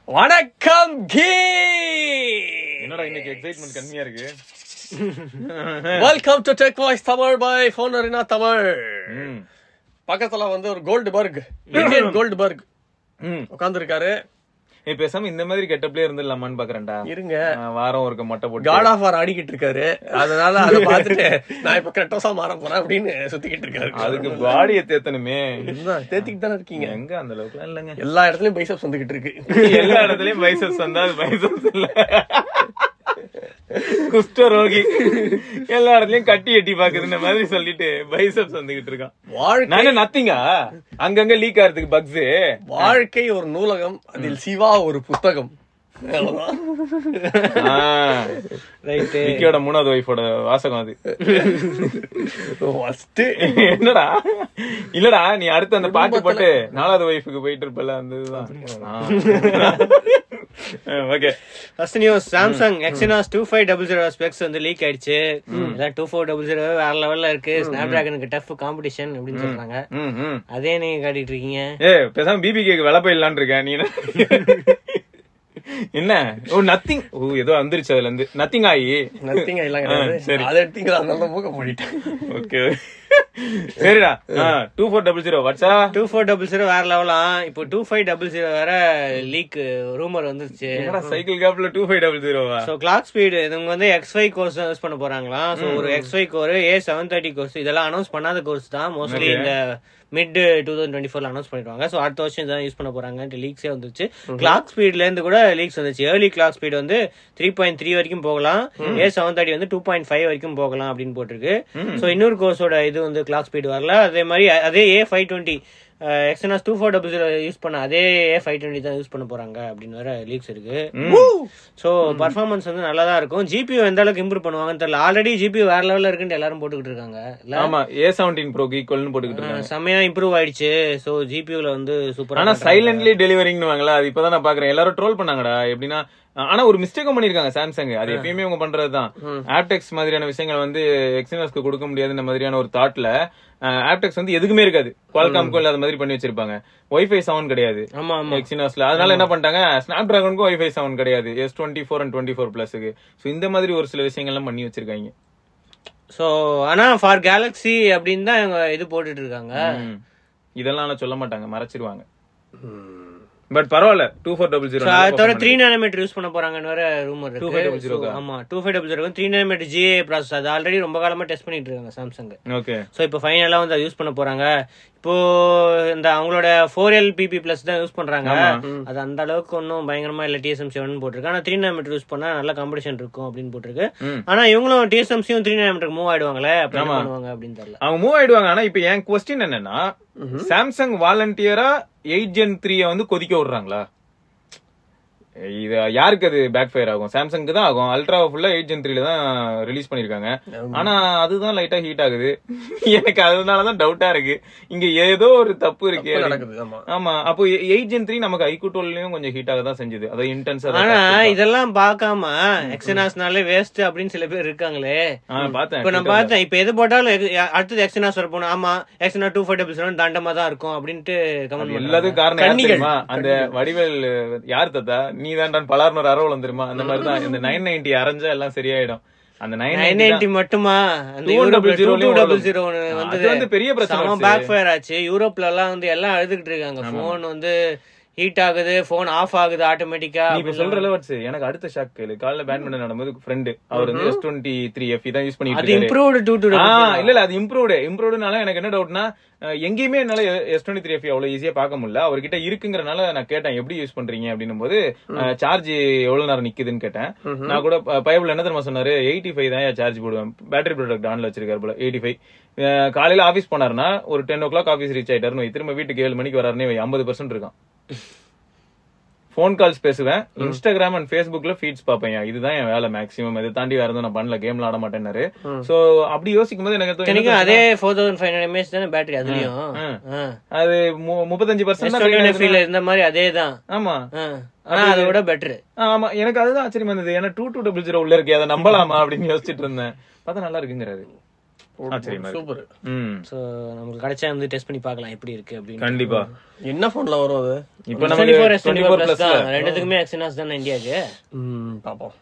வணக்கம் கீ என்னடா இன்னைக்கு எக்ஸைட்மெண்ட் கம்மியா இருக்கு welcome to tech voice Tamil by phone arena Tamil ம். பக்கத்துல வந்து ஒரு Goldberg Indian Goldberg ம். உட்காந்துருக்காரு ஏய், பேசாம இந்த மாதிரி கெட்டப்லயே இருந்துடலாமான்னு பாக்குறேன்டா இருங்க ஆ, வாரம் ஒருக்க மொட்டை போட்டு காட் ஆஃப் ஆர் ஆடிக்கிட்டு இருக்காரு அதனால அதை பார்த்துட்டு நான் இப்ப கிரெட்டோஸா மாற போறேன் அப்படின்னு சுத்திக்கிட்டு இருக்காரு அதுக்கு பாடிய தேத்தனுமே இதுதான் தேத்திக்கிட்டு தானே இருக்கீங்க எங்க அந்த அளவுக்கு இல்லங்க எல்லா இடத்துலயும் பைசப்ஸ் வந்துகிட்டு இருக்கு எல்லா இடத்துலயும் பைசப்ஸ் வந்தா அது பைசப்ஸ் இல்ல குஷ்டரோகி எல்லா இடத்துலயும் கட்டி எட்டி பாக்குதுன்ற மாதிரி சொல்லிட்டு பைசப்ஸ் வந்துகிட்டு இருக்கான் வாழ்க்கை நாங்க நத்திங்கா அங்கங்க லீக் ஆறதுக்கு பக்ஸ் வாழ்க்கை ஒரு நூலகம் அதில் சிவா ஒரு புத்தகம் அவ்வளவுதான். ரைட்டு விக்கியோட மூணாவது ஒய்ஃபோட வாசகம் அது First என்னடா இல்லடா நீ அடுத்து அந்த பாட்டு போட்டு நாலாவது ஒய்ஃபுக்கு போயிட்டு இருப்பல அந்த இதுதான் okay first news Samsung Exynos two five double zero specs வந்து லீக் ஆயிடுச்சு இதான் டூ ஃபோர் டபுள் ஜீரோ வேற லெவல்ல இருக்கு ஸ்னாப் டிராகனுக்கு டஃப் காம்படிஷன் அப்படின்னு சொல்றாங்க ம் ம் அதே நீங்க காட்டிட்டு இருக்கீங்க ஏ பேசாம பிபி கேக்கு விலை போயிடலான் இருக்கேன் நீ என்ன? என்ன ஓ நத்திங் ஓ ஏதோ வந்துருச்சு அதுல இருந்து நத்திங் ஆயி நத்திங் எல்லாம் கிடையாது சரி. அதை எடுத்தீங்களா அதனால மூக்க மூடிட்டேன் ஓகே சரிடா டூ ஃபோர் டபுள் ஜீரோ வாட்ஸா டூ ஃபோர் டபுள் ஜீரோ வேற லெவலாம் இப்போ டூ ஃபைவ் டபுள் ஜீரோ வேற லீக் ரூமர் வந்துருச்சு என்னடா சைக்கிள் கேப்ல டூ ஃபைவ் டபுள் ஜீரோவா ஸோ கிளாக் ஸ்பீடு இவங்க வந்து எக்ஸ் ஃபைவ் கோர்ஸ் தான் யூஸ் பண்ண போறாங்களாம் ஸோ ஒரு X five core A seven thirty cores இதெல்லாம் அனௌன்ஸ் பண்ணாத கோர்ஸ் தான் மோஸ்ட்லி இந்த மிட் டூ தௌசண்ட் டுவெண்ட்டி ஃபோர்ல அனௌன்ஸ் பண்ணிடுவாங்க ஸோ அடுத்த வருஷம் இதான் யூஸ் பண்ண போறாங்கன்ட்டு லீக்ஸே வந்துச்சு கிளாக் ஸ்பீட்ல இருந்து கூட லீக்ஸ் வந்துச்சு ஏர்லி கிளாக் ஸ்பீடு வந்து த்ரீ பாயிண்ட் த்ரீ வரைக்கும் போகலாம் ஏ செவன் தேர்ட்டி வந்து டூ பாயிண்ட் ஃபைவ் வரைக்கும் போகலாம் அப்படின்னு போட்டிருக்கு ஸோ இன்னொரு கோர்ஸோட இது வந்து கிளாக் ஸ்பீடு வரல அதே மாதிரி அதே A five twenty Exynos two four double zero use பண்ண அதே ஏ ஃபைவ் டுவெண்ட்டி தான் யூஸ் பண்ண போறாங்க அப்படின்னு வேற லீக்ஸ் இருக்கு ஸோ பர்ஃபார்மன்ஸ் வந்து நல்லா தான் இருக்கும் ஜிபியூ எந்த அளவுக்கு இம்ப்ரூவ் பண்ணுவாங்கன்னு தெரியல ஆல்ரெடி ஜிபியூ வேற லெவல்ல இருக்குன்னு எல்லாரும் போட்டுக்கிட்டு இருக்காங்க இல்ல ஆமா ஏ செவன்டீன் ப்ரோக்கு ஈக்குவல்னு போட்டுக்கிட்டு இருக்காங்க செம்மையா இம்ப்ரூவ் ஆயிடுச்சு ஸோ ஜிபியூல வந்து சூப்பரா ஆனா சைலண்ட்லி டெலிவரிங்னு வாங்கல அது இப்பதான் நான் பாக்குறேன் எல்லாரும் ட்ரோல் பண்ணாங்கடா எப்படின்னா ஆனா ஒரு மிஸ்டேக்கும் பண்ணிருக்காங்க சாம்சங் அது எப்பயுமே அவங்க பண்றதுதான் ஆப்டெக்ஸ் மாதிரியான விஷயங்கள் வந்து எக்ஸினாஸ்க்கு கொடுக்க முடியாதுன்ற மாதிரியான ஒரு தாட்ல ஆப்டெக்ஸ் வந்து எதுக்குமே இருக்காது குவால்காம்க்கும் இல்லாத மாதிரி பண்ணி வச்சிருப்பாங்க ஒய்ஃபை செவன் கிடையாது ஆமா ஆமா எக்ஸினாஸ்ல அதனால என்ன பண்ணிட்டாங்க ஸ்னாப் டிராகனுக்கும் ஒய்ஃபை செவன் கிடையாது S twenty four and twenty four பிளஸ்க்கு ஸோ இந்த மாதிரி ஒரு சில விஷயங்கள்லாம் பண்ணி வச்சிருக்காங்க ஸோ ஆனா ஃபார் கேலக்ஸி அப்படின்னு தான் இவங்க இது போட்டுட்டு இருக்காங்க ம். இதெல்லாம் ஆனா சொல்ல மாட்டாங்க மறைச்சிருவாங்க பட் பரவாயில்ல டூ ஃபோர் டபுள் So, அது தவிர ஜீரோ த்ரீ நேனோமீட்டர் யூஸ் பண்ண போறாங்கன்னு வேற ரூமர் 2500 இருக்கு So, ஆமா two five double zero three nanometre G A process அது ஆல்ரெடி ரொம்ப காலமா டெஸ்ட் பண்ணிட்டு இருக்காங்க சாம்சங் ஓகே ஸோ இப்போ ஃபைனலா வந்து யூஸ் பண்ண போறாங்க இப்போ இந்த அவங்களோட ஃபோர் எல் பிபி பிளஸ் தான் யூஸ் பண்றாங்க அது அந்த அளவுக்கு ஒன்றும் பயங்கரமா இல்ல டிஎஸ்எம் செவன் போட்டிருக்கு ஆனா த்ரீ நேனோமீட்டர் யூஸ் பண்ணா நல்ல காம்படிஷன் இருக்கும் அப்படின்னு போட்டிருக்கு ம். ஆனா இவங்களும் டிஎஸ்எம்சியும் த்ரீ நேனோமீட்டர் மூவ் ஆயிடுவாங்களே அப்படி என்ன பண்ணுவாங்க அப்படின்னு தெரியல அவங்க மூவ் ஆயிடுவாங்க ஆனா இப்ப என் கொஸ்டின் என்னன்னா சாம்சங் வாலண்டியரா எயிட் ஜென் த்ரீய வந்து கொதிக்க விடுறாங்களா இது யாருக்கு அது பேக் ஃபயர் ஆகும் சாம்சங்க்கு தான் ஆகும் அல்ட்ரா ஃபுல்லா எயிட் ஜென் த்ரீல தான் ரிலீஸ் பண்ணிருக்காங்க ஆனா அதுதான் லைட்டா ஹீட் ஆகுது எனக்கு அதனாலதான் டவுட்டா இருக்கு இங்க ஏதோ ஒரு தப்பு இருக்கு நடக்குது ஆமா ஆமா அப்போ எயிட் ஜென் த்ரீ நமக்கு ஐக்கூ டுவெல்லையும் கொஞ்சம் ஹீட் ஆக தான் செஞ்சது அது இன்டென்ஸா ஆனா இதெல்லாம் பார்க்காம எக்ஸனாஸ்னாலே வேஸ்ட் அப்படின்னு சில பேர் இருக்காங்களே பார்த்தேன் இப்ப நான் பார்த்தேன் இப்ப எது போட்டாலும் எக்- அடுத்தது எக்ஸனாஸ் வர போனா ஆமா Exynos two five double seven தண்டமா தான் இருக்கும் அப்படின்ட்டு கமெண்ட் எல்லாத்துக்கும் காரணம் யார் தெரியுமா அந்த வடிவேல் யார் தத்தா நீ தான் பலார்னு அரவலம் தெரியுமா அந்த மாதிரி தான் இந்த நைன் நைன்டி அரைஞ்சா எல்லாம் சரியாயிடும் அந்த நைன் நைன் நைன்டி மட்டுமா அந்த 200 யூரோப்ல டூ லயும் டபுள் வரும். ஜீரோ அது வந்து வந்து பெரிய பிரச்சனை வந்துச்சு. பேக் ஃபயர் ஆச்சு யூரோப்ல எல்லாம் வந்து எல்லாம் அழுதுகிட்டு இருக்காங்க போன் வந்து ஹீட் ஆகுது போன் ஆஃப் ஆகுது ஆட்டோமேட்டிக்கா நீ இப்ப சொல்ற லெவட்ஸ் எனக்கு அடுத்த ஷாக் கேளு காலைல பேட்மிண்டன் நடக்கும்போது ஃப்ரெண்டு அவர் வந்து எஸ் டுவெண்ட்டி த்ரீ எஃப் தான் யூஸ் பண்ணிட்டு அது இருக்காரு இம்ப்ரூவ்டு டூ டூ ஆ, இல்ல இல்ல அது இம்ப்ரூவ்டு இம்ப்ரூவ்டுனால எனக்கு என்ன டவுட்னா எங்கேயுமே என்னால எஸ் டுவெண்ட்டி த்ரீ எஃப் அவ்வளவு ஈஸியா பார்க்க முடியல அவர்கிட்ட இருக்குங்கறனால நான் கேட்டேன் எப்படி யூஸ் பண்றீங்க அப்படின்னும் போது சார்ஜ் எவ்வளவு நேரம் நிக்குதுன்னு கேட்டேன் நான் கூட பைபிள் என்ன தெரியுமா சொன்னாரு எயிட்டி ஃபைவ் தான் சார்ஜ் போடுவேன் பேட்டரி ப்ராடக்ட் ஆன்ல வச்சிருக்காரு போல எயிட்டி ஃபைவ் காலையில ஆபீஸ் போனாருன்னா ஒரு ten o'clock office reach ஆயிட்டாருன்னு வை. திரும்ப வீட்டுக்கு ஏழு மணிக்கு வராருன்னு ஐம்பது பர்சன்ட் இருக்கான் ஃபோன் கால்ஸ் பேசுவேன் இன்ஸ்டாகிராம் அண்ட் ஃபேஸ்புக்ல ஃபீட்ஸ் பாப்பேன் இதுதான் என் வேலை மேக்ஸிமம் இதை தாண்டி வேற எதுவும் நான் பண்ணல கேம்ல ஆட மாட்டேன்னாரு சோ அப்படி யோசிக்கும் போது எனக்கு தோணுது, இத்தனைக்கும் அதே four thousand five hundred M A H தானே பேட்டரி அதுலயும் ஆ. அது மு- முப்பத்தஞ்சு பர்சன்ட் S21 ல இருந்த மாதிரி அதே தான் ஆமா ஆனா அதை விட பெட்டர் ஆ, ஆமா எனக்கு அதுதான் ஆச்சரியமா இருந்தது ஏன்னா டூ டூ டபுள் ஜீரோ உள்ள இருக்கு அதை நம்பலாமா அப்படின்னு யோசிச்சுட்டு இருந்தேன் பார்த்தா நல்லா இருக்குங்கிறாரு ஆச்சரியமா இருக்கு. சூப்பர் ம் ஸோ நமக்கு கிடைச்சா வந்து டெஸ்ட் பண்ணி பார்க்கலாம் எப்படி இருக்கு அப்படின்னு கண்டிப்பா என்ன போன்ல வரும் அது இப்ப டுவெண்ட்டி ஃபோர் நமக்கு டுவெண்ட்டி 24 ஃபோர் பிளஸ் தான் ரெண்டுத்துக்குமே எக்ஸினாஸ் தானே இந்தியாவுக்கு ம் பாப்போம்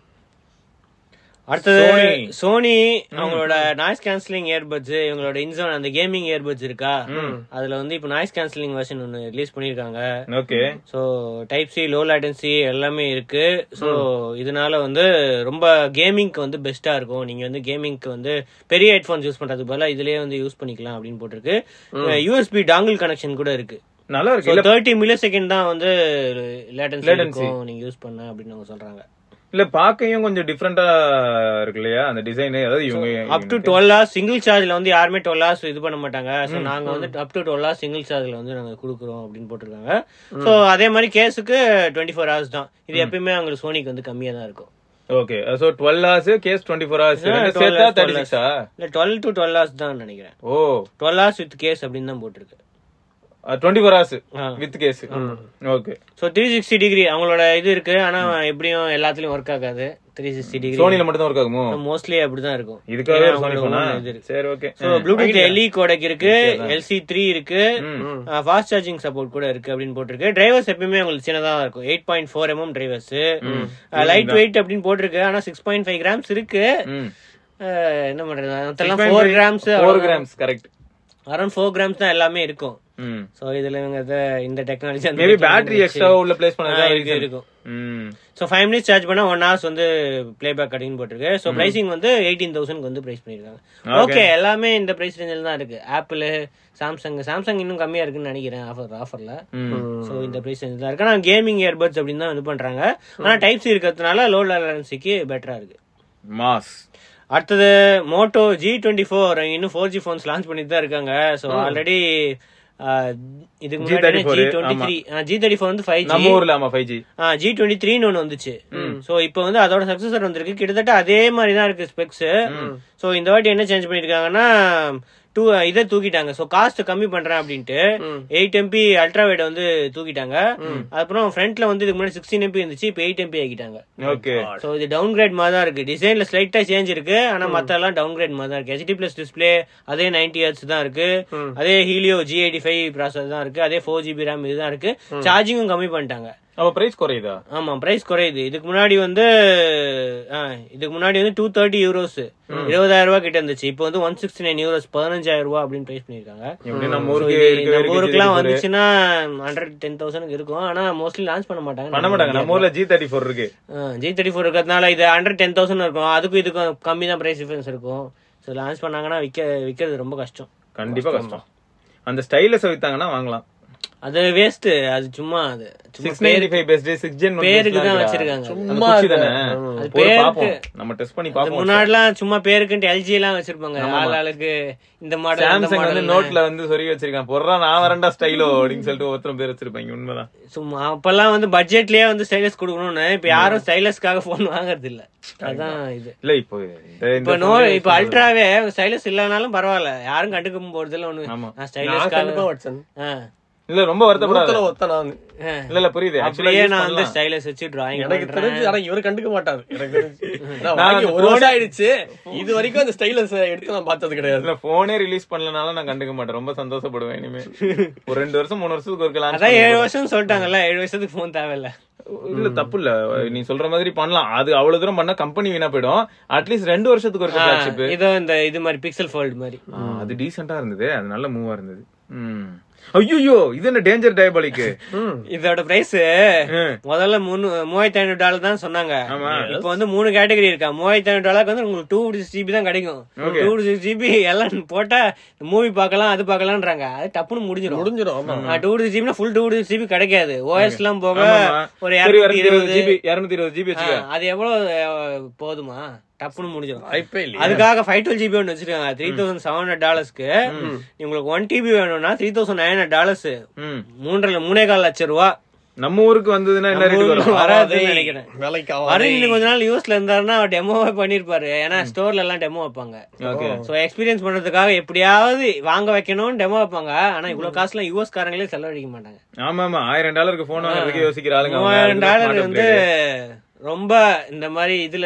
அடுத்தது Sony. சோனி அவங்களோட நாய்ஸ் கேன்சலிங் இயர்பட்ஸ் இவங்களோட இன்சோன் அந்த கேமிங் இயர்பட்ஸ் இருக்கா அதுல வந்து இப்போ நாய்ஸ் கேன்சலிங் வெர்ஷன் ஒன்னு ரிலீஸ் பண்ணிருக்காங்க okay so type C low latency எல்லாமே இருக்கு ஸோ இதனால வந்து ரொம்ப கேமிங்க்கு வந்து பெஸ்டா இருக்கும் நீங்க வந்து கேமிங்க்கு வந்து பெரிய ஹெட்ஃபோன்ஸ் யூஸ் பண்றதுக்கு பதிலா இதுலயே வந்து யூஸ் பண்ணிக்கலாம் அப்படின்னு போட்டிருக்கு யூஎஸ்பி டாங்கிள் கனெக்ஷன் கூட இருக்கு நல்லா இருக்கு இல்ல தேர்ட்டி மில்லி செகண்ட் தான் வந்து லேட்டன்சி இருக்கும் நீங்க யூஸ் பண்ண அப்படின்னு அவங்க சொல்றாங்க இல்ல பாக்கையும் கொஞ்சம் டிஃப்ரெண்டா இருக்கு இல்லையா அந்த டிசைன் அதாவது இவங்க up to twelve hours single சார்ஜ்ல வந்து யாருமே டுவெல் ஹவர்ஸ் இது பண்ண மாட்டாங்க சோ நாங்க வந்து up to twelve hours single சார்ஜ்ல வந்து நாங்க கொடுக்குறோம் அப்படின்னு போட்டிருக்காங்க சோ அதே மாதிரி கேஸுக்கு டுவெண்ட்டி ஃபோர் ஹவர்ஸ் தான் இது எப்பயுமே அவங்களுக்கு சோனிக்கு வந்து கம்மியா தான் இருக்கும் okay so twelve hours case twenty four hours Yeah, ரெண்டு 12 சேர்த்தா hours, தேர்ட்டி 12 சிக்ஸா இல்ல டுவெல் டு டுவெல் ஹவர்ஸ் தான் நினைக்கிறேன் oh twelve hours with case அப்படின்னு தான் போட்டிருக்கு டுவெண்ட்டி ஃபோர் ஹவர்ஸ் ஆ. With case okay so three sixty degree அவங்களோட இது இருக்கு ஆனா எப்படியும் எல்லாத்துலயும் ஒர்க் ஆகாது த்ரீ சிக்ஸ்டி டிகிரி சோனில மட்டும் தான் ஒர்க் ஆகுமோ மோஸ்ட்லி அப்படிதான் இருக்கும் இதுக்காகவே ஏன்னா ஒரு சோனி அவங்களோட போனா own இது இருக்கு சரி okay so Bluetooth L E codec இருக்கு எல்சி த்ரீ இருக்கு ஃபாஸ்ட் சார்ஜிங் சப்போர்ட் கூட இருக்கு அப்படின்னு போட்டிருக்கு டிரைவர்ஸ் எப்பயுமே உங்களுக்கு சின்னதா தான் இருக்கும் eight point four M M drivers light weight அப்படின்னு போட்டிருக்கு ஆனா சிக்ஸ் பாயிண்ட் ஃபைவ் கிராம்ஸ் இருக்கு அஹ், என்ன பண்றது மத்தெல்லாம் four grams four grams correct around four grams தான் எல்லாமே இருக்கும் ம் சோ இதுல இவங்க இத- இந்த டெக்னாலஜி மேபி பேட்டரி எக்ஸ்ட்ரா உள்ள பிளேஸ் பண்ணதா இருக்கு இருக்கும் ம் ஸோ ஃபைவ் மினிட்ஸ் சார்ஜ் பண்ணா ஒன் ஹவர்ஸ் வந்து ப்ளே பேக் அப்படின்னு போட்டிருக்கு ஸோ பிரைசிங் வந்து எயிட்டீன் தௌசண்ட் வந்து பிரைஸ் பண்ணிருக்காங்க ஓகே எல்லாமே இந்த பிரைஸ் ரேஞ்சில் தான் இருக்கு ஆப்பிள் சாம்சங் சாம்சங் இன்னும் கம்மியா இருக்குன்னு நினைக்கிறேன் ஆஃபர் ஆஃபர்ல ஸோ இந்த பிரைஸ் ரேஞ்சில் தான் இருக்கு ஆனால் கேமிங் இயர்பட்ஸ் அப்படின்னு தான் இது பண்றாங்க ஆனா டைப்ஸ் இருக்கிறதுனால லோ லேலன்சிக்கு பெட்டரா இருக்கு மாஸ் அடுத்தது மோட்டோ ஜி டுவெண்ட்டி ஃபோர் இன்னும் ஃபோர் ஜி ஃபோன்ஸ் லான்ச் பண்ணிட்டு தான் இருக்காங்க ஸோ ஆல்ரெடி இதுக்கு முன்னாடி G 34, twenty three G thirty four வந்து ஃபைவ் ஜி நம்ம ஊர்ல ஆமா ஃபைவ் ஜி ஜி டுவெண்ட்டி த்ரீன்னு ஒன்று வந்துச்சு ஸோ இப்போ வந்து அதோட சக்சஸர் வந்திருக்கு கிட்டத்தட்ட அதே மாதிரி தான் இருக்கு ஸ்பெக்ஸ் ஸோ இந்த வாட்டி என்ன சேஞ்ச் பண்ணிருக்காங்கன்னா டூ இதை தூக்கிட்டாங்க ஸோ காஸ்ட் கம்மி பண்றேன் அப்படின்ட்டு எயிட் எம்பி அல்ட்ரா வைட் வந்து தூக்கிட்டாங்க அப்புறம் ஃப்ரண்ட்ல வந்து இதுக்கு முன்னாடி சிக்ஸ்டீன் எம்பி இருந்துச்சு இப்போ எயிட் எம்பி ஆக்கிட்டாங்க ஓகே ஸோ இது டவுன் கிரேட் மாதிரி தான் இருக்கு டிசைன்ல ஸ்லைட்டா சேஞ்ச் இருக்கு ஆனா மத்த எல்லாம் டவுன் கிரேட் மாதிரி தான் இருக்கு ஹெச்டி பிளஸ் டிஸ்பிளே அதே நைன்டி ஹெட்ஸ் தான் இருக்கு அதே Helio G eighty five process தான் இருக்கு அதே ஃபோர் ஜிபி ரேம் இதுதான் இருக்கு சார்ஜிங்கும் கம்மி பண்ணிட்டாங்க அப்ப பிரைஸ் குறையுதா ஆமா பிரைஸ் குறையுது இதுக்கு முன்னாடி வந்து ஆ, இதுக்கு முன்னாடி வந்து டூ தேர்ட்டி யூரோஸ் இருபதாயிரம் ரூபாய் கிட்ட இருந்துச்சு இப்போ வந்து ஒன் சிக்ஸ்டி நைன் யூரோஸ் பதினஞ்சாயிரம் ரூபாய் அப்படின்னு பிரைஸ் பண்ணிருக்காங்க எப்படி நம்ம So, ஊருக்கு இது இருக்கவே நம்ம இருக்கு ஊருக்குலாம் G34. வந்துச்சுன்னா ஹண்ட்ரட் டென் தௌசண்ட் இருக்கும் ஆனா மோஸ்ட்லி லான்ச் பண்ண மாட்டாங்க பண்ண மாட்டாங்க நம்ம ஊர்ல ஜி தேர்ட்டி ஃபோர் இருக்கு ஜி தேர்ட்டி ஃபோர் இருக்கிறதுனால இது ஹண்ட்ரட் டென் தௌசண்ட் இருக்கும் அதுக்கும் இதுக்கும் கம்மி தான் பிரைஸ் டிஃபரன்ஸ் இருக்கும் ஸோ லான்ச் பண்ணாங்கன்னா விற்க விற்கிறது ரொம்ப கஷ்டம் கண்டிப்பா கஷ்டம் அந்த ஸ்டைல வித்தாங்கன்னா வாங்கலாம் அது வேஸ்ட் அது சும்மா அது சும்மா six ninety five best six gen பேருக்கு தான் வச்சிருக்காங்க சும்மா தானே அது போய் பேருக்கு- பாப்போம் நம்ம டெஸ்ட் பண்ணி அது பாப்போம் முன்னாடிலாம் சும்மா பேருக்குன்ட்டு எல்ஜி எல்லாம் வச்சிருப்பாங்க ஆள் ஆளுக்கு இந்த மாடல் சாம்சங் வந்து நோட்ல வந்து சொருகி வச்சிருக்கான் பொறா நான் வரண்டா ஸ்டைலோ அப்படின்னு சொல்லிட்டு ஒருத்தரும் பேர் வச்சிருப்பாங்க உண்மைதான் சும்மா அப்பெல்லாம் வந்து பட்ஜெட்லயே வந்து ஸ்டைலஸ் கொடுக்கணும்னு இப்ப யாரும் ஸ்டைலஸ்க்காக போன் வாங்குறது இல்ல அதான் இது இல்ல இப்போ இந்த இப்ப நோ இப்ப அல்ட்ராவே ஸ்டைலஸ் இல்லனாலும் பரவாயில்ல யாரும் கண்டுக்க போறது இல்ல ஒண்ணு ஆமா. நான் நான் ஸ்டைலஸ்க்காக கண்டிப்பா வச்சேன் இல்ல ரொம்ப வருத்தப்படாத நூத்துல ஒத்த நான் இல்ல இல்ல புரியுது அப்படியே ஆக்சுவலா நான் வந்து ஸ்டைலஸ் வச்சு டிராயிங் எனக்கு தெரிஞ்சு ஆனா இவரு கண்டுக்க மாட்டாரு எனக்கு தெரிஞ்சு நான் வாங்கி ஒரு வருஷம் ஆயிடுச்சு இது வரைக்கும் அந்த ஸ்டைலஸ் எடுத்து நான் பார்த்தது கிடையாது இல்ல போனே ரிலீஸ் பண்ணலனால நான் கண்டுக்க மாட்டேன் ரொம்ப சந்தோஷப்படுவேன் இனிமே ஒரு ரெண்டு வருஷம் மூணு வருஷத்துக்கு ஒரு launch அதான் ஏழு வருஷம் சொல்லிட்டாங்கல்ல ஏழு வருஷத்துக்கு போன் தேவையில்ல இல்ல தப்பு இல்ல நீ சொல்ற மாதிரி பண்ணலாம் அது அவ்வளவு தூரம் பண்ணா கம்பெனி வீணா போயிடும் அட்லீஸ்ட் ரெண்டு வருஷத்துக்கு ஒரு ஃபிளாக்ஷிப் இதோ இந்த இது மாதிரி பிக்சல் ஃபோல்ட் மாதிரி அது டீசெண்டா இருந்தது அது நல்ல மூவா இருந்தது ஐயோ இது என்ன டேஞ்சர் டயபாலிக்கு இதோட பிரைஸ் முதல்ல மூணு மூவாயிரத்தி ஐநூறு டாலர் தான் சொன்னாங்க ஆமா. இப்போ வந்து மூணு கேட்டகரி இருக்கா மூவாயிரத்தி ஐநூறு டாலருக்கு வந்து உங்களுக்கு டூ சிக்ஸ் ஜிபி தான் கிடைக்கும் டூ சிக்ஸ் ஜிபி எல்லாம் போட்டா மூவி பார்க்கலாம் அது பார்க்கலாம்ன்றாங்க அது டப்புன்னு முடிஞ்சிடும் முடிஞ்சிடும் ஆமா டூ சிக்ஸ் ஜிபினா ஃபுல் டூ சிக்ஸ் ஜிபி கிடைக்காது ஓஎஸ் எல்லாம் போக ஒரு சரி ஒரு இரநூத்தி இருபது ஜிபி இருநூத்தி இருபது ஜிபி ஆ, வச்சுக்க அது எவ்வளவு அஹ், போதுமா டப்புன்னு முடிஞ்சிடும் வாய்ப்பே இல்லையா அதுக்காக ஃபைவ் டுவெல் ஜிபி ஒன்று வச்சிருக்காங்க த்ரீ தௌசண்ட் செவன் ஹண்ட்ரட் டாலர்ஸ்க்கு உங்களுக்கு ஒன் டிபி வேணும்னா three thousand nine hundred dollars ம். மூன்றரை மூணே கால் லட்சம் ரூபா நம்ம ஊருக்கு வந்ததுன்னா என்ன ரேட் வரும் வராதுன்னு நினைக்கிறேன் வேலைக்கு வரும் இன்னும் கொஞ்ச நாள் யூஸ்ல இருந்தாருன்னா அவர் டெமோவே பண்ணிருப்பாரு ஏன்னா ஸ்டோர்ல எல்லாம் டெமோ வைப்பாங்க ஓகே சோ எக்ஸ்பீரியன்ஸ் பண்றதுக்காக எப்படியாவது வாங்க வைக்கணும்னு டெமோ வைப்பாங்க ஆனா இவ்வளவு காசுலாம் யூஎஸ் காரங்களே செலவழிக்க மாட்டாங்க ஆமா ஆமா ஆயிரம் டாலருக்கு போன் வாங்குறதுக்கு யோசிக்கிற ஆளுங்க அவங்க. மூவாயிரம் அதுதான் டாலர் smart வந்து upgrade. ரொம்ப இந்த மாதிரி இதுல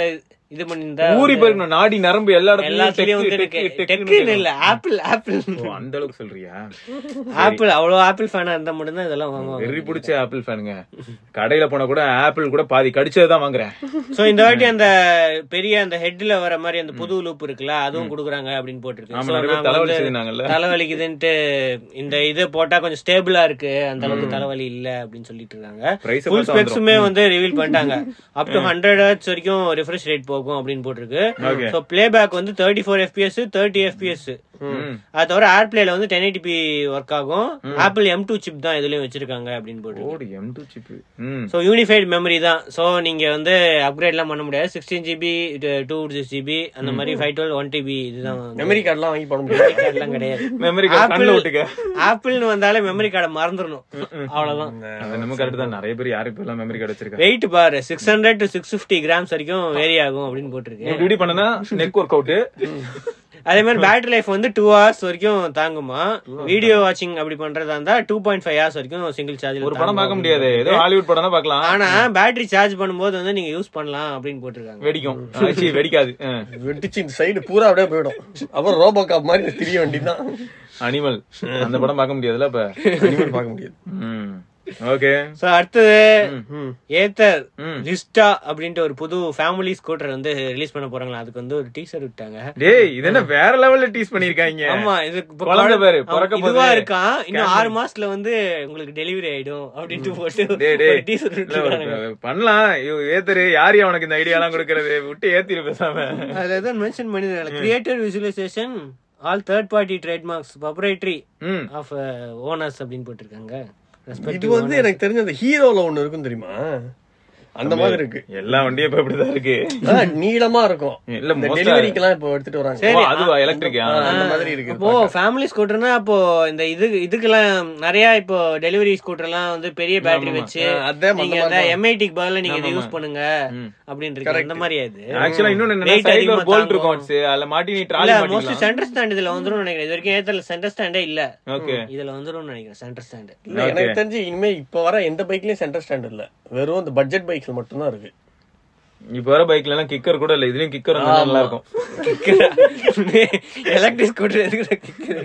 இது பண்ணிருந்தா ஊறி போயிருக்கணும் நாடி நரம்பு எல்லா எல்லாத்துலயும் வந்து இடத்துலயும் இருக்கு டெக்கு, டெக்குன்னு டெக்குன்னு இல்ல ஆப்பிள் ஆப்பிள் ஓ, அந்த அளவுக்கு சொல்றியா ஆப்பிள் அவ்வளவு ஆப்பிள் ஃபேனா இருந்தா மட்டும்தான் இதெல்லாம் வாங்குவாங்க வெறி பிடிச்ச ஆப்பிள் ஃபேனுங்க கடையில போனா கூட ஆப்பிள் கூட பாதி கடிச்சதுதான் வாங்குறேன் சோ இந்த வாட்டி அந்த பெரிய அந்த ஹெட்ல வர மாதிரி அந்த புது லூப் இருக்குல்ல அதுவும் குடுக்குறாங்க அப்படின்னு போட்டிருக்கு ஆமா So, நிறைய பேர் நாங்க வந்து தலைவலிச்சதுனாங்கல்ல தலைவலிக்குதுன்ட்டு இந்த இது போட்டா கொஞ்சம் ஸ்டேபிளா இருக்கு அந்த அளவுக்கு தலைவலி இல்ல அப்படின்னு சொல்லிட்டு இருக்காங்க பிரைஸ் ஃபுல் ஸ்பெக்ஸுமே வந்து ரிவீல் பண்ணிட்டாங்க அப் டு ஹண்ட்ரட் ஹர்ட்ஸ் வரைக்கும் ரிஃப்ரெஷ் ரேட் போகும் அப்படின்னு போட்டிருக்கு Okay. சோ பிளே பேக் வந்து thirty four F P S thirty F P S அது தவிர ஏர் பிளேல வந்து டென் எயிட்டிபி ஒர்க் ஆகும் ஆப்பிள் எம் டூ சிப் தான் இதுலயும் வச்சிருக்காங்க அப்படின்னு போட்டிருக்கு ஓடி எம் டூ சிப் ம் ஸோ யூனிஃபைடு மெமரி தான் ஸோ நீங்க வந்து அப்கிரேட்லாம் பண்ண முடியாது sixteen G B two six G B அந்த மாதிரி ஃபைவ் டுவெல் ஒன் டிபி இதுதான் மெமரி கார்டுலாம் வாங்கி போட முடியாது கார்டுலாம் கிடையாது மெமரி கார்டு கண்ணுல விட்டுக்க ஆப்பிள்னு வந்தாலே மெமரி கார்டை மறந்துடணும் அவ்வளவுதான் அது நம்ம கரெக்ட் தான் நிறைய பேர் யாரும் இப்ப எல்லாம் மெமரி கார்டு வச்சிருக்காங்க வெயிட் பாரு six hundred to six fifty grams வரைக்கும் வேரி ஆகும் அப்படின்னு போட்டிருக்கு இப்படி இப்படி பண்ணனா நெக் ஒர்க் அவுட் அதே மாதிரி பேட்டரி லைஃப் வந்து டூ ஹவர்ஸ் வரைக்கும் தாங்குமா வீடியோ வாட்சிங் அப்படி பண்றதா இருந்தா டூ பாயிண்ட் ஃபைவ் ஹவர்ஸ் வரைக்கும் சிங்கிள் சார்ஜ் ஒரு படம் பார்க்க முடியாது ஏதோ ஹாலிவுட் படம் தான் பார்க்கலாம் ஆனா பேட்டரி சார்ஜ் பண்ணும்போது வந்து நீங்க யூஸ் பண்ணலாம் அப்படின்னு போட்டிருக்காங்க வெடிக்கும் ஆச்சி, வெடிக்காது வெடிச்சு இந்த சைடு பூரா அப்படியே போயிடும் அப்புறம் ரோபோ காப் மாதிரி திரிய வேண்டியதுதான் அனிமல் அந்த படம் பார்க்க முடியாதுல்ல இப்ப அனிமல் பார்க்க முடியாது ஓகே சோ அடுத்தது ம். ஏத்தர் ம். ரிஸ்டா அப்படின்ட்டு ஒரு புது ஃபேமிலி ஸ்கூட்டர் வந்து ரிலீஸ் பண்ண போறாங்களா அதுக்கு வந்து ஒரு டீசர் விட்டாங்க டேய் இது என்ன வேற லெவல்ல டீஸ் பண்ணிருக்காங்க ஆமா இது இப்ப குழந்தை பாரு, ஆமா, பிறக்க போகுது. இதுவா இருக்கான் இன்னும் ஆறு மாசத்துல வந்து உங்களுக்கு டெலிவரி ஆயிடும் அப்படின்ட்டு போட்டு டேய் டேய் டீசர் இல்ல, ஒரு- பண்ணலாம் ஐயோ, ஏத்தரு யாரு அவனுக்கு இந்த ஐடியா எல்லாம் கொடுக்கறது விட்டு ஏத்திரு பேசாம அதுல ஏதோ மென்ஷன் பண்ணிருக்காங்க creator visualisation all third party trademarks proprietary ம் ஆஃப் ஓனர்ஸ் அப்படின்னு போட்டிருக்காங்க Respective இது வந்து எனக்கு தெரிஞ்ச அந்த ஹீரோல ஒண்ணு இருக்கும் தெரியுமா அந்த மாதிரி இருக்கு எல்லா வண்டியும் இப்ப இப்படிதான் இருக்கு அதான் நீளமா இருக்கும் இல்ல இந்த most டெலிவரிக்கெல்லாம் இப்போ எடுத்துட்டு வராங்க ஓ, அதுவா எலக்ட்ரிக் ஆ, அந்த மாதிரி இருக்கு அப்போ ஃபேமிலி ஸ்கூட்டர்னா அப்போ இந்த இது இதுக்கெல்லாம் நிறைய இப்போ டெலிவரி ஸ்கூட்டர் எல்லாம் வந்து பெரிய பேட்டரி வச்சு ஆ, அதான் நீங்க அந்த அந்த மாதிரி எம்ஐடிக்கு பதிலா நீங்க இதை யூஸ் பண்ணுங்க அப்படின்னு இருக்கு அந்த மாதிரி அது ஆக்சுவலா இன்னொன்னு என்னன்னா Weight சைடுல அதிகமா ஒரு போல்ட் தாங்கும். இருக்கும் வச்சு, அதுல மாட்டி நீ இல்ல ட்ராலி மோஸ்ட்லி மாட்டிக்கலாம் சென்டர் ஸ்டாண்ட் இதுல வந்துரும் நினைக்கிறேன் இது வரைக்கும் ஏத்தல சென்டர் ஸ்டாண்டே இல்ல ஓகே இதுல வந்துரும் நினைக்கிறேன் சென்டர் ஸ்டாண்ட் இல்ல எனக்கு தெரிஞ்சு இனிமே இப்ப வர எந்த பைக்லயும் சென்டர் ஸ்டாண்ட் இல்ல வெறும் இந்த பட்ஜெட் பைக்ஸ்ல மட்டும்தான் இருக்கு இப்ப வர பைக்ல எல்லாம் கிக்கர் கூட இல்ல இதுலயும் கிக்கர் இருந்தா நல்லா இருக்கும் எலக்ட்ரிக் ஸ்கூட்டர் எதுக்கு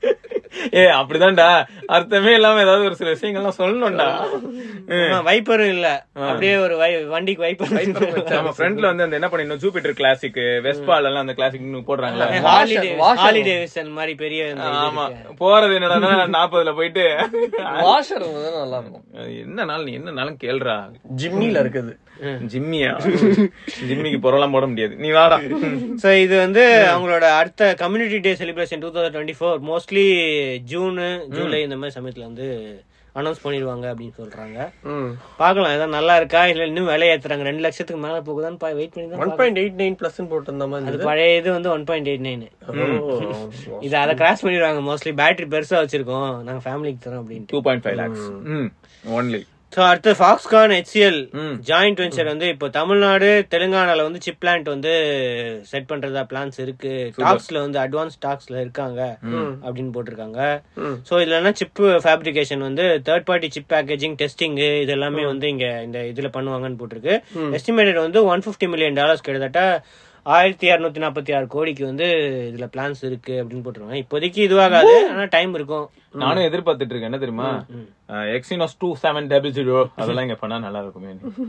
ஏ அப்படிதான்டா அர்த்தமே இல்லாம ஏதாவது ஒரு சில விஷயங்கள்லாம் சொல்லணும்டா வைப்பரும் இல்ல அப்படியே ஒரு வை- வண்டிக்கு வைப்பர் நம்ம ஃப்ரண்ட்ல வந்து அந்த என்ன பண்ணிடணும் ஜூபிட்டர் கிளாசிக் வெஸ்பால் எல்லாம் அந்த கிளாசிக் போடுறாங்களா ஹாலிடே washer. ஹாலிடேவிசன் மாதிரி பெரிய இந்த இது ஆமா இருக்கு. போறது என்னடா நாற்பதுல போயிட்டு வாஷர் நல்லா இருக்கும் என்ன நாள் நீ என்ன நாளும் கேள்றா ஜிம்னில இருக்குது ஜிம்மியா ஜிம்மிக்கு பொருளாம் போட முடியாது நீ வாடா சோ இது வந்து அவங்களோட அடுத்த community day celebration two thousand twenty four mostly June July இந்த மாதிரி சமயத்துல வந்து அனௌன்ஸ் பண்ணிடுவாங்க அப்படின்னு சொல்றாங்க ம் பாக்கலாம் ஏதாவது நல்லா இருக்கா இல்ல இன்னும் விலை ஏத்துறாங்க ரெண்டு லட்சத்துக்கு மேல போகுதான்னு வெயிட் பண்ணி தான் one point eight nine plus போட்டிருந்த மாதிரி அது பழைய இது வந்து ஒன் பாயிண்ட் எயிட் நைன் இருந்தது. இது அதை கிராஸ் பண்ணிடுவாங்க மோஸ்ட்லி பேட்டரி பெருசா வச்சிருக்கோம் நாங்க ஃபேமிலிக்கு தரோம் அப்படின்ட்டு two point five lakhs only so அடுத்து ஃபாக்ஸ்கான் ஹெச்சிஎல் ம். ஜாயிண்ட் வெஞ்சர் வந்து இப்போ தமிழ்நாடு தெலுங்கானால வந்து சிப் பிளான்ட் வந்து செட் பண்றதா பிளான்ஸ் இருக்கு டாக்ஸ்ல வந்து அட்வான்ஸ் டாக்ஸ்ல இருக்காங்க அப்படின்னு போட்டிருக்காங்க ம். ஸோ இதுல என்ன சிப் ஃபேப்ரிகேஷன் வந்து third party chip packaging testing இது எல்லாமே வந்து இங்க இந்த இதுல பண்ணுவாங்கன்னு போட்டிருக்கு எஸ்டிமேட்டட் வந்து ஒன் பிப்டி மில்லியன் டாலர்ஸ் கிட்டத்தட்ட ஆயிரத்தி இரநூத்தி நாற்பத்தி ஆறு கோடிக்கு வந்து இதுல பிளான்ஸ் இருக்கு அப்படின்னு போட்டிருக்காங்க இப்போதைக்கு இதுவாகாது ஆனா டைம் இருக்கும் நானும் எதிர்பார்த்துட்டு இருக்கேன் என்ன தெரியுமா Exynos two seven double zero அதெல்லாம் இங்க பண்ணா நல்லா இருக்குமே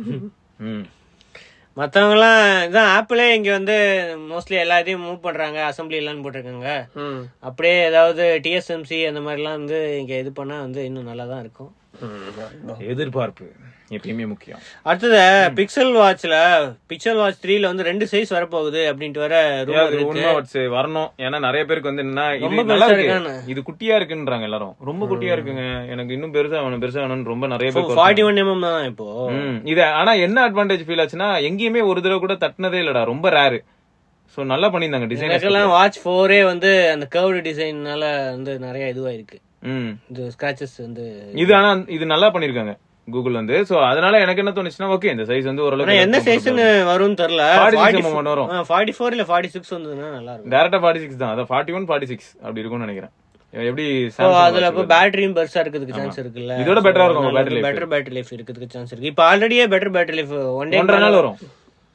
ம் மத்தவங்க எல்லாம் இதான் ஆப்பிளே இங்க வந்து மோஸ்ட்லி எல்லாத்தையும் மூவ் பண்றாங்க அசம்பிளி எல்லாம் போட்டிருக்காங்க ம். அப்படியே ஏதாவது டிஎஸ்எம்சி அந்த மாதிரி எல்லாம் வந்து இங்க இது பண்ணா வந்து இன்னும் நல்லா தான் இருக்கும் ம். எதிர்பார்ப்பு எப்பயுமே முக்கியம் அடுத்தது பிக்சல் வாட்ச்ல பிக்சல் வாட்ச் த்ரீல வந்து ரெண்டு சைஸ் வரப்போகுது அப்படின்ட்டு வர ஏன் ரூமர் அது இருக்கு உண்மை வச்சு வரணும் ஏன்னா நிறைய பேருக்கு வந்து என்னன்னா ரொம்ப இது நல்லா பெருசா இருக்கு இருக்கான்னு. இது குட்டியா இருக்குன்றாங்க எல்லாரும் ரொம்ப குட்டியா இருக்குங்க எனக்கு இன்னும் பெருசா வேணும் பெருசா வேணும்னு ரொம்ப நிறைய பேர் ஃபார்ட்டி ஒன் எம்எம் தான் இப்போ ம். இது ஆனா என்ன அட்வான்டேஜ் ஃபீல் ஆச்சுன்னா எங்கேயுமே ஒரு தடவை கூட தட்டினதே இல்லடா ரொம்ப ரேரு சோ நல்லா பண்ணியிருந்தாங்க டிசைன் எனக்கெல்லாம் வாட்ச் ஃபோரே வந்து அந்த கர்வ்டு டிசைன்னால வந்து நிறைய இதுவா இருக்கு ம் இந்த ஸ்கிராச்சஸ் வந்து இது ஆனா இது நல்லா பண்ணிருக்காங்க கூகுள் வந்து சோ அதனால எனக்கு என்ன தோணுச்சுன்னா ஓகே இந்த சைஸ் வந்து ஆனா ஓரளவுக்கு என்ன சைஸ்னு வரும்னு தெரியல 46 mm வரும். ஃபார்ட்டி ஃபோர் இல்ல ஃபார்ட்டி சிக்ஸ் வந்ததுன்னா நல்லா இருக்கும் டேரக்டா ஃபார்ட்டி சிக்ஸ் தான் அதான் ஃபார்ட்டி ஒன் ஃபார்ட்டி சிக்ஸ் அப்படி இருக்கும்னு நினைக்கிறேன் எப்படி So, Samsung அதுல watch இப்ப வருது. பேட்டரியும் பெருசா இருக்கிறதுக்கு சான்ஸ் இருக்குல்ல இதோட better ஆ இருக்கும் battery life. Better battery life இருக்கிறதுக்கு சான்ஸ் இருக்கு இப்ப ஆல்ரெடியே better battery life one day ஒன்றரை நாள் வரும்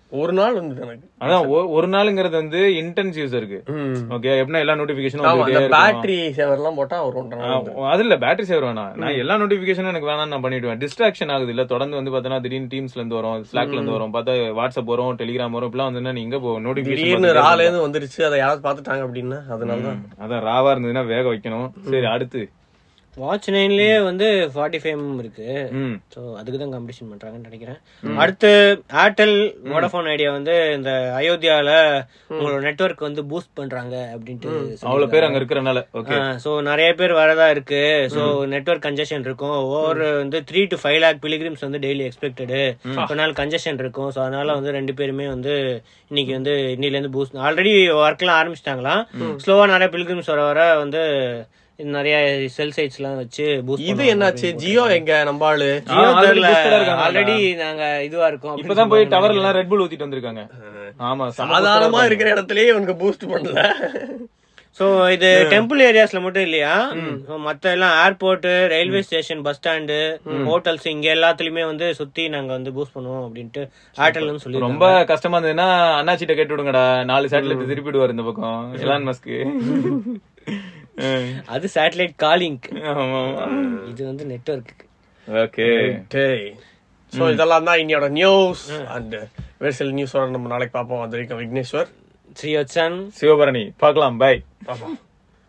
ஒரு நாள் வந்தது எனக்கு அதான் ஒ- ஒரு நாளுங்கிறது வந்து இன்டென்ஸ் யூசருக்கு ம். ஓகே எப்படின்னா எல்லா நோட்டிபிகேஷனும் ஆமா அந்த வந்துட்டே இருக்கும் பேட்டரி சேவர் எல்லாம் போட்டா ஒரு ஒன்றரை நாள் வந்துரும். அது இல்ல பேட்டரி சேவர் வேணாம் நான் எல்லா நோட்டிபிகேஷனும் எனக்கு வேணாம் நான் பண்ணிடுவேன் டிஸ்ட்ராக்ஷன் ஆகுது இல்ல தொடர்ந்து வந்து பார்த்தா திடீர்னு டீம்ஸ்ல இருந்து வரும் ஸ்லாக்ல இருந்து வரும் பார்த்தா வாட்ஸ்அப் வரும் டெலிகிராம் வரும் இப்பெல்லாம் வந்து நீ இங்க போ திடீர்னு நோட்டிபிகேஷன் ரால இருந்து வந்துருச்சு அதை யாராவது பாத்துட்டாங்க அப்படின்னா அதனாலதான் அதான் ராவா இருந்ததுன்னா வேக வைக்கணும் சரி அடுத்து வாட்ச் நைன்லயே வந்து ஃபார்ட்டி ஃபைவ் இருக்கு ம் ஸோ அதுக்கு தான் காம்படிஷன் பண்றாங்கன்னு நினைக்கிறேன் அடுத்து ஏர்டெல் வோடஃபோன் ஐடியா வந்து இந்த அயோத்தியால உங்களோட நெட்வொர்க் வந்து பூஸ்ட் பண்றாங்க அப்படின்ட்டு அவ்வளவு பேர் அங்க இருக்கிறனால ஓகே ஸோ நிறைய பேர் வரதா இருக்கு ஸோ நெட்வொர்க் கன்ஜெஷன் இருக்கும் ஒவ்வொரு வந்து three to five lakh pilgrims வந்து டெய்லி எக்ஸ்பெக்டடு ஒரு நாள் கன்ஜெஷன் இருக்கும் ஸோ அதனால வந்து ரெண்டு பேருமே வந்து இன்னைக்கு வந்து இன்னில இருந்து பூஸ்ட் ஆல்ரெடி ஒர்க்லாம் ஆரம்பிச்சிட்டாங்களாம் ஸ்லோவா நிறைய பிலிகிரிம்ஸ் வர வர வந்து நிறைய செல் சைட்ஸ் எல்லாம் வச்சு பூஸ்ட் இது என்னாச்சு ஜியோ எங்க நம்ம ஆளு already boosted ஆ இருக்காங்க. ஆல்ரெடி நாங்க இதுவா இருக்கோம் அப்படின்னு இப்பதான் போய் டவர் எல்லாம் ரெட் புல் ஊத்திட்டு வந்திருக்காங்க ஆமா செம சாதாரணமா இருக்கிற இடத்துலயே இவனுக்கு பூஸ்ட் பண்ணல சோ இது டெம்பிள் ஏரியாஸ்ல மட்டும் இல்லையா So, மத்த எல்லாம் airport railway station bus stand hotels இங்க எல்லாத்துலயுமே வந்து சுத்தி நாங்க வந்து பூஸ்ட் பண்ணுவோம் அப்படின்ட்டு ஏர்டெல்னு சொல்லி ரொம்ப கஷ்டமா இருந்ததுன்னா அண்ணாச்சிட்ட கேட்டு விடுங்கடா நாலு சேட்டலைட் திருப்பிடுவார் இந்த பக்கம் எலான் மஸ்க்கு அது சேட்டலைட் காலிங் ஆமா இது வந்து நெட்வொர்க்கு ஓகே சோ இதெல்லாம் தான் இன்னையோட நியூஸ் அண்ட் வேறு சில நியூஸோட நம்ம நாளைக்கு பார்ப்போம் அது வரைக்கும் விக்னேஸ்வர் ஸ்ரீவத்சன் சிவபரணி பார்க்கலாம் பை பார்ப்போம்